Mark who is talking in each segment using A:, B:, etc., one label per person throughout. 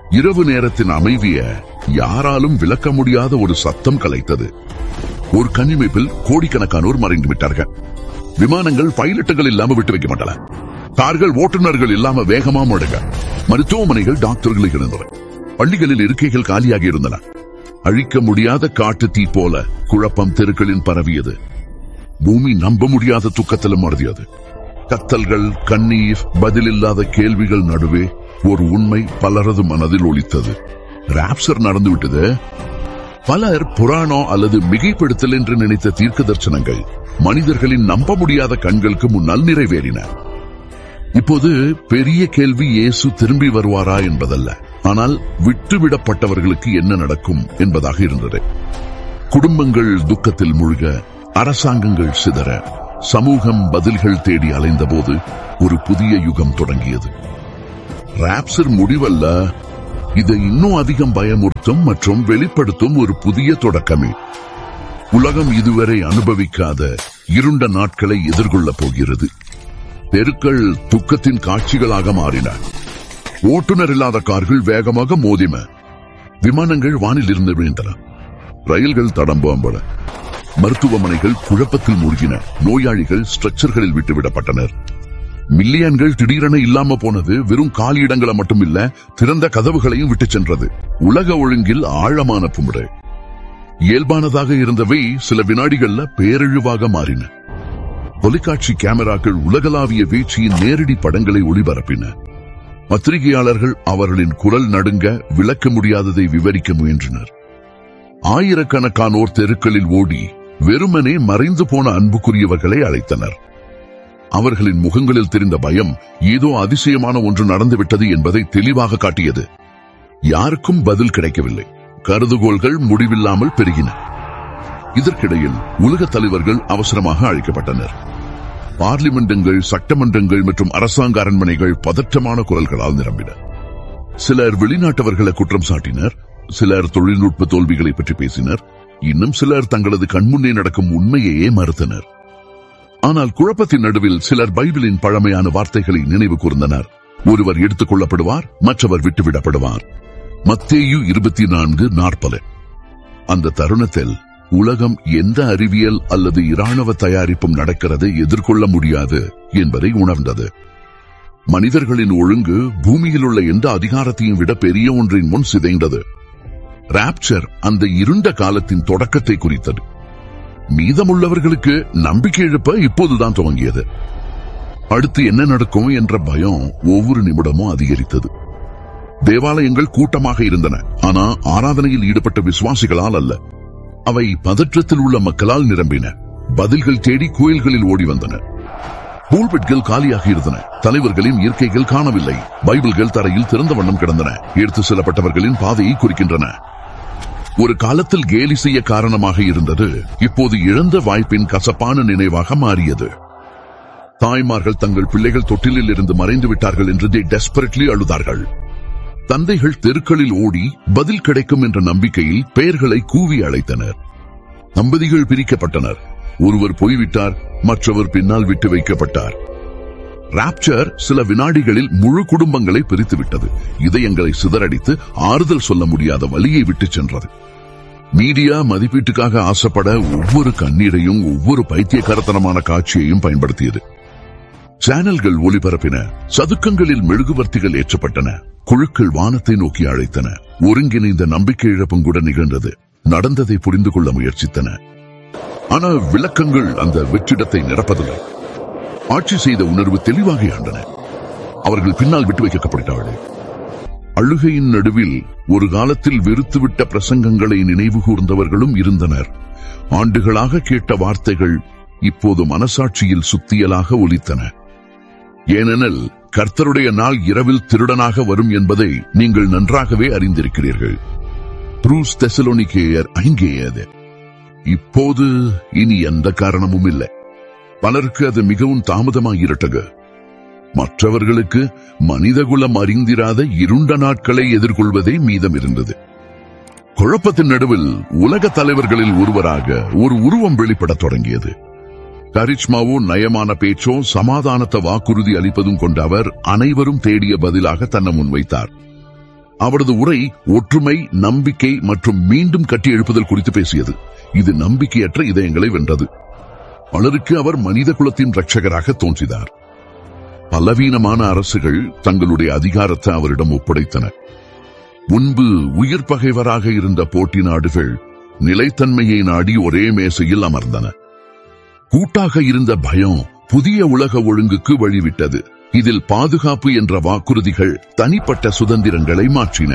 A: இரவு நேரத்தின் அமைதிய யாராலும் விளக்க முடியாத ஒரு சத்தம் கலைத்தது ஒரு கண்ணிமைப்பில் கோடிக்கணக்கானோர் மறைந்து விட்டார்கள் விமானங்கள் பைலட்டுகள் இல்லாம விட்டு வைக்க மாட்டல கார்கள் ஓட்டுநர்கள் இல்லாம வேகமா முடங்க மருத்துவமனைகள் டாக்டர்கள் இருந்தன பள்ளிகளில் இருக்கைகள் காலியாகி இருந்தன அழிக்க முடியாத காட்டு தீ போல குழப்பம் தெருக்களில் பரவியது பூமி நம்ப முடியாத துக்கத்திலும் மறதியது கத்தல்கள் கண்ணீர் பதிலில்லாத கேள்விகள் நடுவே ஒரு உண்மை பலரது மனதில் ஒலித்தது ராப்சர் நடந்துவிட்டது பலர் புராணம் அல்லது மிகைப்படுத்தல் என்று நினைத்த தீர்க்க தரிசனங்கள் மனிதர்களின் நம்ப முடியாத கண்களுக்கு முன்னால் நிறைவேறின இப்போது பெரிய கேள்வி இயேசு திரும்பி வருவாரா என்பதல்ல ஆனால் விட்டுவிடப்பட்டவர்களுக்கு என்ன நடக்கும் என்பதாக இருந்தது குடும்பங்கள் துக்கத்தில் மூழ்க அரசாங்கங்கள் சிதற சமூகம் பதில்கள் தேடி அலைந்தபோது ஒரு புதிய யுகம் தொடங்கியது ராப்சர் முடிவல்ல இதை இன்னும் அதிகம் பயமுறுத்தும் மற்றும் வெளிப்படுத்தும் ஒரு புதிய தொடக்கமே உலகம் இதுவரை அனுபவிக்காத இருண்ட நாட்களை எதிர்கொள்ளப் போகிறது தெருக்கள் துக்கத்தின் காட்சிகளாக மாறின ஓட்டுநர் இல்லாத கார்கள் வேகமாக மோதின விமானங்கள் வானில் இருந்து விழுந்தன ரயில்கள் தடம்பம்பட மருத்துவமனைகள் குழப்பத்தில் மூழ்கின நோயாளிகள் ஸ்ட்ரெச்சர்களில் விட்டுவிடப்பட்டனர் மில்லியன்கள் திடீரென இல்லாம போனது வெறும் காலி இடங்களை மட்டும் இல்ல திறந்த கதவுகளையும் விட்டு சென்றது உலக ஒழுங்கில் ஆழமான புமுறை இயல்பானதாக இருந்தவை சில வினாடிகள்ல பேரழிவாக மாறின தொலைக்காட்சி கேமராக்கள் உலகளாவிய வீழ்ச்சியின் நேரடி படங்களை ஒளிபரப்பின பத்திரிகையாளர்கள் அவர்களின் குரல் நடுங்க விளக்க முடியாததை விவரிக்க முயன்றனர் ஆயிரக்கணக்கானோர் தெருக்களில் ஓடி வெறுமனே மறைந்து போன அன்புக்குரியவர்களை அழைத்தனர் அவர்களின் முகங்களில் தெரிந்த பயம் ஏதோ அதிசயமான ஒன்று நடந்துவிட்டது என்பதை தெளிவாக காட்டியது யாருக்கும் பதில் கிடைக்கவில்லை கருதுகோள்கள் முடிவில்லாமல் பெருகின இதற்கிடையில் உலக தலைவர்கள் அவசரமாக அழைக்கப்பட்டனர் பார்லிமெண்டங்கள் சட்டமன்றங்கள் மற்றும் அரசாங்க அரண்மனைகள் பதற்றமான குரல்களால் நிரம்பின சிலர் வெளிநாட்டவர்களை குற்றம் சாட்டினர் சிலர் தொழில்நுட்ப தோல்விகளை பற்றி பேசினர் இன்னும் சிலர் தங்களது கண்முன்னே நடக்கும் உண்மையையே மறுத்தனர் ஆனால் குழப்பத்தின் நடுவில் சிலர் பைபிளின் பழமையான வார்த்தைகளை நினைவு கூர்ந்தனர் ஒருவர் எடுத்துக் கொள்ளப்படுவார் மற்றவர் விட்டுவிடப்படுவார் மத்தேயு இருபத்தி நான்கு நாற்பது அந்த தருணத்தில் உலகம் எந்த அறிவியல் அல்லது இராணுவ தயாரிப்பும் நடக்கிறதை எதிர்கொள்ள முடியாது என்பதை உணர்ந்தது மனிதர்களின் ஒழுங்கு பூமியில் உள்ள எந்த அதிகாரத்தையும் விட பெரிய ஒன்றின் முன் சிதைந்தது ராப்சர் அந்த இருண்ட காலத்தின் தொடக்கத்தை குறித்தது மீதமுள்ளவர்களுக்கு நம்பிக்கை எழுப்ப இப்போதுதான் துவங்கியது அடுத்து என்ன நடக்கும் என்ற பயம் ஒவ்வொரு நிமிடமும் அதிகரித்தது தேவாலயங்கள் கூட்டமாக இருந்தன ஆனா ஆராதனையில் ஈடுபட்ட விசுவாசிகளால் அல்ல அவை பதற்றத்தில் உள்ள மக்களால் நிரம்பின பதில்கள் தேடி கோயில்களில் ஓடி வந்தன பூல்பெட்கள் காலியாக இருந்தன தலைவர்களின் இயற்கைகள் காணவில்லை பைபிள்கள் தரையில் திறந்த வண்ணம் கிடந்தன எடுத்து செல்லப்பட்டவர்களின் பாதையை குறிக்கின்றன ஒரு காலத்தில் கேலி செய்ய காரணமாக இருந்தது இப்போது இழந்த வாய்ப்பின் கசப்பான நினைவாக மாறியது தாய்மார்கள் தங்கள் பிள்ளைகள் தொட்டிலில் இருந்து மறைந்து விட்டார்கள் என்று டெஸ்பரட்லி அழுதார்கள் தந்தைகள் தெருக்களில் ஓடி பதில் கிடைக்கும் என்ற நம்பிக்கையில் பெயர்களை கூவி அழைத்தனர் தம்பதிகள் பிரிக்கப்பட்டனர் ஒருவர் போய்விட்டார் மற்றவர் பின்னால் விட்டு வைக்கப்பட்டார் ராப்சர் சில வினாடிகளில் முழு குடும்பங்களை பிரித்துவிட்டது இதயங்களை சிதறடித்து ஆறுதல் சொல்ல முடியாத வழியை விட்டுச் சென்றது மீடியா மதிப்பீட்டுக்காக ஆசைப்பட ஒவ்வொரு கண்ணீரையும் ஒவ்வொரு பைத்தியக்காரத்தனமான காட்சியையும் பயன்படுத்தியது சேனல்கள் ஒளிபரப்பின சதுக்கங்களில் மெழுகுவர்த்திகள் ஏற்றப்பட்டன குழுக்கள் வானத்தை நோக்கி அழைத்தன ஒருங்கிணைந்த நம்பிக்கை இழப்பும் கூட நிகழ்ந்தது நடந்ததை புரிந்து கொள்ள முயற்சித்தன ஆனால் விளக்கங்கள் அந்த வெற்றிடத்தை நிரப்பதில்லை ஆட்சி செய்த உணர்வு தெளிவாக ஆண்டன அவர்கள் பின்னால் விட்டு வைக்கப்பட்டார்கள் அழுகையின் நடுவில் ஒரு காலத்தில் வெறுத்துவிட்ட பிரசங்கங்களை நினைவு கூர்ந்தவர்களும் இருந்தனர் ஆண்டுகளாக கேட்ட வார்த்தைகள் இப்போது மனசாட்சியில் சுத்தியலாக ஒலித்தன ஏனெனில் கர்த்தருடைய நாள் இரவில் திருடனாக வரும் என்பதை நீங்கள் நன்றாகவே அறிந்திருக்கிறீர்கள் ப்ரூஸ் தெசலோனிக்கேயர் ஐங்கேயது இப்போது இனி எந்த காரணமும் இல்லை பலருக்கு அது மிகவும் தாமதமாகிரட்டக மற்றவர்களுக்கு மனிதகுலம் அறிந்திராத இருண்ட நாட்களை எதிர்கொள்வதே மீதம் இருந்தது குழப்பத்தின் நடுவில் உலக தலைவர்களில் ஒருவராக ஒரு உருவம் வெளிப்படத் தொடங்கியது கரிஷ்மாவோ நயமான பேச்சோ சமாதானத்தை வாக்குறுதி அளிப்பதும் கொண்ட அவர் அனைவரும் தேடிய பதிலாக தன்னை முன்வைத்தார் அவரது உரை ஒற்றுமை நம்பிக்கை மற்றும் மீண்டும் கட்டி எழுப்புதல் குறித்து பேசியது இது நம்பிக்கையற்ற இதயங்களை வென்றது பலருக்கு அவர் மனித குலத்தின் இரட்சகராக தோன்றினார் பலவீனமான அரசுகள் தங்களுடைய அதிகாரத்தை அவரிடம் ஒப்படைத்தன முன்பு உயிர் பகைவராக இருந்த போட்டி நாடுகள் நிலைத்தன்மையை நாடி ஒரே மேசையில் அமர்ந்தன கூட்டாக இருந்த பயம் புதிய உலக ஒழுங்குக்கு வழிவிட்டது இதில் பாதுகாப்பு என்ற வாக்குறுதிகள் தனிப்பட்ட சுதந்திரங்களை மாற்றின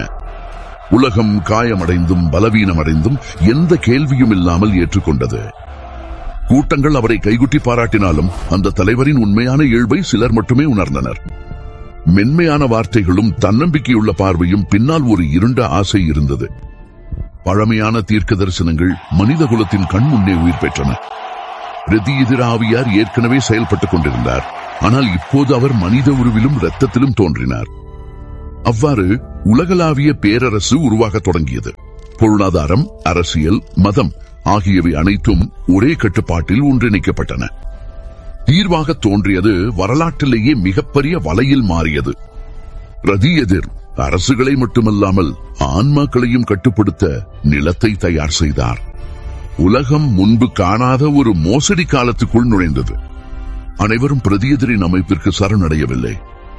A: உலகம் காயமடைந்தும் பலவீனமடைந்தும் எந்த கேள்வியும் இல்லாமல் ஏற்றுக்கொண்டது கூட்டங்கள் அவரை கைகுட்டி பாராட்டினாலும் அந்த தலைவரின் உண்மையான இயல்பை சிலர் மட்டுமே உணர்ந்தனர் மென்மையான வார்த்தைகளும் தன்னம்பிக்கையுள்ள பார்வையும் பின்னால் ஒரு இருண்ட ஆசை இருந்தது பழமையான தீர்க்க தரிசனங்கள் மனித குலத்தின் கண் முன்னே உயிர் பெற்றன பிரதி எதிராவியார் ஏற்கனவே செயல்பட்டுக் கொண்டிருந்தார் ஆனால் இப்போது அவர் மனித உருவிலும் இரத்தத்திலும் தோன்றினார் அவ்வாறு உலகளாவிய பேரரசு உருவாகத் தொடங்கியது பொருளாதாரம் அரசியல் மதம் ஆகியவை அனைத்தும் ஒரே கட்டுப்பாட்டில் ஒன்றிணைக்கப்பட்டன தீர்வாக தோன்றியது வரலாற்றிலேயே மிகப்பெரிய வலையில் மாறியது ரதி எதிர் அரசுகளை மட்டுமல்லாமல் ஆன்மாக்களையும் கட்டுப்படுத்த நிலத்தை தயார் செய்தார் உலகம் முன்பு காணாத ஒரு மோசடி காலத்துக்குள் நுழைந்தது அனைவரும் பிரதியெதிரின் அமைப்பிற்கு சரணடையவில்லை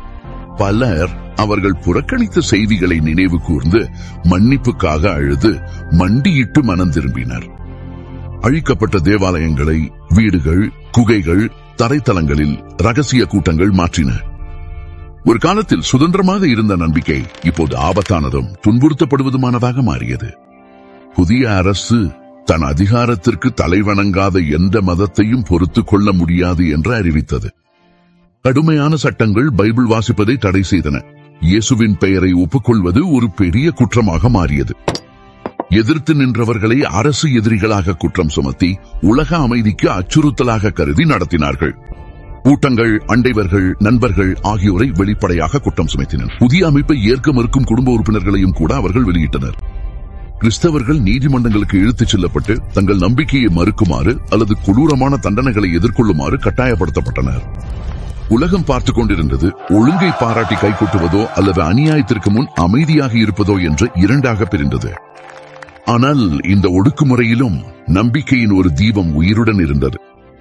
A: பலர் அவர்கள் புறக்கணித்த செய்திகளை நினைவு கூர்ந்து மன்னிப்புக்காக அழுது மண்டியிட்டு மனம் திரும்பினர் அழிக்கப்பட்ட தேவாலயங்களை வீடுகள் குகைகள் தரைத்தளங்களில் ரகசிய கூட்டங்கள் மாற்றின ஒரு காலத்தில் சுதந்திரமாக இருந்த நம்பிக்கை இப்போது ஆபத்தானதும் துன்புறுத்தப்படுவதுமானதாக மாறியது புதிய அரசு தன் அதிகாரத்திற்கு தலைவணங்காத எந்த மதத்தையும் பொறுத்துக் கொள்ள முடியாது என்று அறிவித்தது கடுமையான சட்டங்கள் பைபிள் வாசிப்பதை தடை செய்தன இயேசுவின் பெயரை ஒப்புக்கொள்வது ஒரு பெரிய குற்றமாக மாறியது எதிர்த்து நின்றவர்களை அரசு எதிரிகளாக குற்றம் சுமத்தி உலக அமைதிக்கு அச்சுறுத்தலாக கருதி நடத்தினார்கள் கூட்டங்கள் அண்டைவர்கள் நண்பர்கள் ஆகியோரை வெளிப்படையாக குற்றம் சுமத்தினர் புதிய அமைப்பை ஏற்க மறுக்கும் குடும்ப உறுப்பினர்களையும் கூட அவர்கள் வெளியிட்டனர் கிறிஸ்தவர்கள் நீதிமன்றங்களுக்கு இழுத்துச் செல்லப்பட்டு தங்கள் நம்பிக்கையை மறுக்குமாறு அல்லது கொடூரமான தண்டனைகளை எதிர்கொள்ளுமாறு கட்டாயப்படுத்தப்பட்டனர் உலகம் பார்த்துக் கொண்டிருந்தது ஒழுங்கை பாராட்டி கைகொட்டுவதோ அல்லது அநியாயத்திற்கு முன் அமைதியாக இருப்பதோ என்று இரண்டாக பிரிந்தது ஆனால் இந்த ஒடுக்குமுறையிலும் நம்பிக்கையின் ஒரு தீபம் உயிருடன் இருந்தது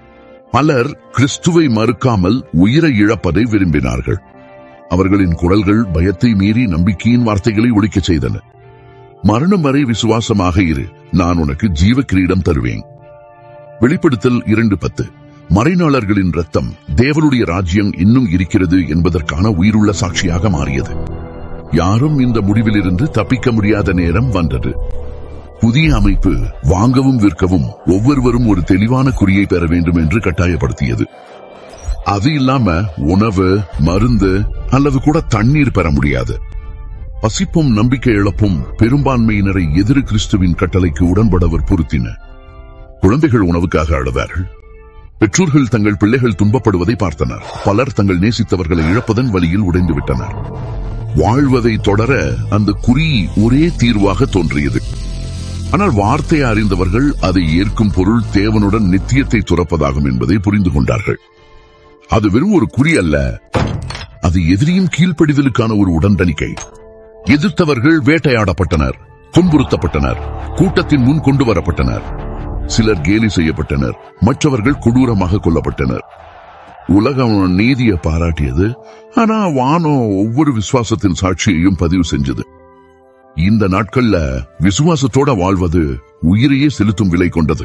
A: பலர் கிறிஸ்துவை மறுக்காமல் உயிரை இழப்பதை விரும்பினார்கள் அவர்களின் குரல்கள் பயத்தை மீறி நம்பிக்கையின் வார்த்தைகளை ஒழிக்கச் செய்தன மரணம் வரை விசுவாசமாக இரு நான் உனக்கு ஜீவ கிரீடம் தருவேன் வெளிப்படுத்தல் இரண்டு பத்து மறைநாளர்களின் ரத்தம் தேவனுடைய ராஜ்யம் இன்னும் இருக்கிறது என்பதற்கான உயிருள்ள சாட்சியாக மாறியது யாரும் இந்த முடிவிலிருந்து தப்பிக்க முடியாத நேரம் வந்தது புதிய அமைப்பு வாங்கவும் விற்கவும் ஒவ்வொருவரும் ஒரு தெளிவான குறியை பெற வேண்டும் என்று கட்டாயப்படுத்தியது அது இல்லாம உணவு மருந்து அல்லது கூட தண்ணீர் பெற முடியாது பசிப்பும் நம்பிக்கை இழப்பும் பெரும்பான்மையினரை எதிர் கிறிஸ்துவின் கட்டளைக்கு உடன்பட வற்புறுத்தின குழந்தைகள் உணவுக்காக அழுதார்கள் பெற்றோர்கள் தங்கள் பிள்ளைகள் துன்பப்படுவதை பார்த்தனர் பலர் தங்கள் நேசித்தவர்களை இழப்பதன் வழியில் உடைந்து விட்டனர் வாழ்வதை தொடர அந்த குறி ஒரே தீர்வாக தோன்றியது ஆனால் வார்த்தையை அறிந்தவர்கள் அதை ஏற்கும் பொருள் தேவனுடன் நித்தியத்தை துறப்பதாகும் என்பதை புரிந்து கொண்டார்கள் அது வெறும் ஒரு குறி அல்ல அது எதிரியின் கீழ்ப்படிதலுக்கான ஒரு உடன்படிக்கை எதிர்த்தவர்கள் வேட்டையாடப்பட்டனர் துன்புறுத்தப்பட்டனர் கூட்டத்தின் முன் கொண்டு வரப்பட்டனர் சிலர் கேலி செய்யப்பட்டனர் மற்றவர்கள் கொடூரமாக கொல்லப்பட்டனர் உலகம் நீதியை பாராட்டியது ஆனா வானம் ஒவ்வொரு விசுவாசத்தின் சாட்சியையும் பதிவு செஞ்சது இந்த நாட்கள்ல விசுவாசத்தோட வாழ்வது உயிரையே செலுத்தும் விலை கொண்டது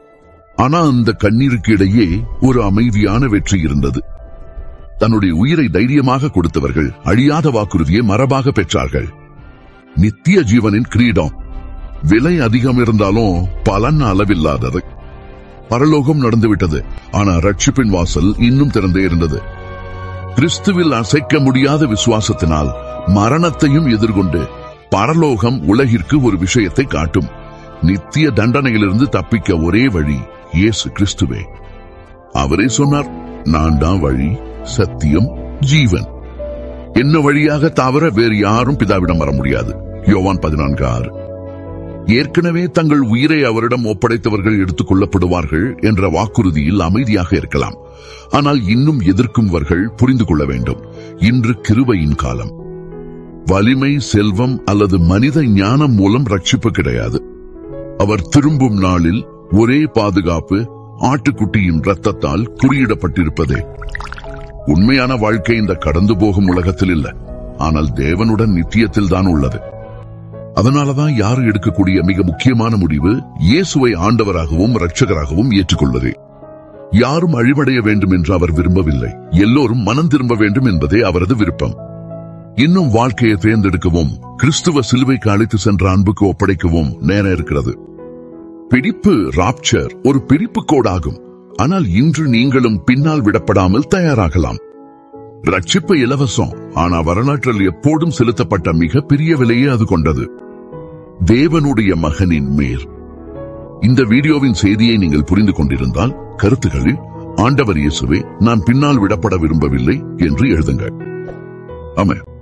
A: ஆனா அந்த கண்ணீருக்கு இடையே ஒரு அமைதியான வெற்றி இருந்தது தன்னுடைய உயிரை தைரியமாக கொடுத்தவர்கள் அழியாத வாக்குறுதியை மரபாக பெற்றார்கள் நித்திய ஜீவனின் கிரீடம் விலை அதிகம் இருந்தாலும் பலன் அளவில்லாதது பரலோகம் நடந்துவிட்டது ஆனா ரட்சிப்பின் வாசல் இன்னும் திறந்தே இருந்தது கிறிஸ்துவில் அசைக்க முடியாத விசுவாசத்தினால் மரணத்தையும் எதிர்கொண்டு பரலோகம் உலகிற்கு ஒரு விஷயத்தை காட்டும் நித்திய தண்டனையிலிருந்து தப்பிக்க ஒரே வழி இயேசு கிறிஸ்துவே அவரே சொன்னார் நான் தான் வழி சத்தியம் ஜீவன் என்ன வழியாக தவிர வேறு யாரும் பிதாவிடம் வர முடியாது யோவான் பதினான்கு ஆறு ஏற்கனவே தங்கள் உயிரை அவரிடம் ஒப்படைத்தவர்கள் எடுத்துக் கொள்ளப்படுவார்கள் என்ற வாக்குறுதியில் அமைதியாக இருக்கலாம் ஆனால் இன்னும் எதிர்க்கும்வர்கள் புரிந்து கொள்ள வேண்டும் இன்று கிருபையின் காலம் வலிமை செல்வம் அல்லது மனித ஞானம் மூலம் ரட்சிப்பு கிடையாது அவர் திரும்பும் நாளில் ஒரே பாதுகாப்பு ஆட்டுக்குட்டியின் ரத்தத்தால் குறியிடப்பட்டிருப்பதே உண்மையான வாழ்க்கை இந்த கடந்து போகும் உலகத்தில் இல்ல ஆனால் தேவனுடன் நித்தியத்தில் தான் உள்ளது அதனாலதான் யாரு எடுக்கக்கூடிய மிக முக்கியமான முடிவு இயேசுவை ஆண்டவராகவும் இரட்சகராகவும் ஏற்றுக்கொள்வதே யாரும் அழிவடைய வேண்டும் என்று அவர் விரும்பவில்லை எல்லோரும் மனம் திரும்ப வேண்டும் என்பதே அவரது விருப்பம் இன்னும் வாழ்க்கையை தேர்ந்தெடுக்கவும் கிறிஸ்துவ சிலுவைக்கு அழைத்து சென்ற அன்புக்கு ஒப்படைக்கவும் நேரம் இருக்கிறது பிடிப்பு ராப்சர் ஒரு பிடிப்பு கோடாகும் ஆனால் இன்று நீங்களும் பின்னால் விடப்படாமல் தயாராகலாம் ரட்சிப்பு இலவசம் ஆனா வரலாற்றில் எப்போதும் செலுத்தப்பட்ட மிகப்பெரிய விலையே அது கொண்டது தேவனுடைய மகனின் மேல் இந்த வீடியோவின் செய்தியை நீங்கள் புரிந்து கொண்டிருந்தால் கருத்துகளில் ஆண்டவர் இயேசுவே நான் பின்னால் விடப்பட விரும்பவில்லை என்று எழுதுங்கள் ஆமென்